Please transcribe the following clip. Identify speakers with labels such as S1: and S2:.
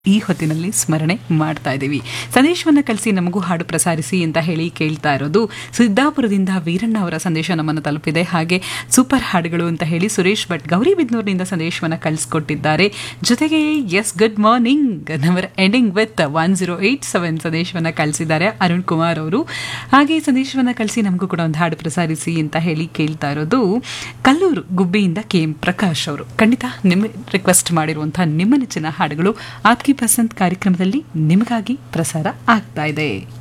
S1: ಈ ಹೊತ್ತಿನಲ್ಲಿ ಸ್ಮರಣೆ ಮಾಡ್ತಾ ಇದ್ದೀವಿ ಸಂದೇಶವನ್ನ ಕಳಿಸಿ ನಮಗೂ ಹಾಡು ಪ್ರಸಾರಿಸಿ ಅಂತ ಹೇಳಿ ಕೇಳ್ತಾ ಇರೋದು ಸಿದ್ದಾಪುರದಿಂದ ವೀರಣ್ಣ ಅವರ ಸಂದೇಶ ನಮ್ಮನ್ನು ತಲುಪಿದೆ ಹಾಗೆ ಸೂಪರ್ ಹಾಡುಗಳು ಅಂತ ಹೇಳಿ ಸುರೇಶ್ ಭಟ್ ಗೌರಿಬಿದ್ನೂರಿನಿಂದ ಸಂದೇಶವನ್ನ ಕಳಿಸ್ಕೊಟ್ಟಿದ್ದಾರೆ ಜೊತೆಗೆ S good morning number ending with one zero eight seven ಸಂದೇಶವನ್ನ ಕಳಿಸಿದ್ದಾರೆ ಅರುಣ್ ಕುಮಾರ್ ಅವರು ಹಾಗೆ ಸಂದೇಶವನ್ನ ಕಳಿಸಿ ನಮಗೂ ಕೂಡ ಒಂದು ಹಾಡು ಪ್ರಸಾರಿಸಿ ಅಂತ ಹೇಳಿ ಕೇಳ್ತಾ ಇರೋದು ಕಲ್ಲೂರು ಗುಬ್ಬಿಯಿಂದ ಕೆ ಎಂ ಪ್ರಕಾಶ್ ಅವರು ಖಂಡಿತ ನಿಮ್ಮ ರಿಕ್ವೆಸ್ಟ್ ಮಾಡಿರುವಂತಹ ನಿಮ್ಮ ನೆಚ್ಚಿನ ಹಾಡುಗಳು ಆಪ್ಕಿ ಪಸಂದ್ ಕಾರ್ಯಕ್ರಮದಲ್ಲಿ ನಿಮಗಾಗಿ ಪ್ರಸಾರ ಆಗ್ತಾ ಇದೆ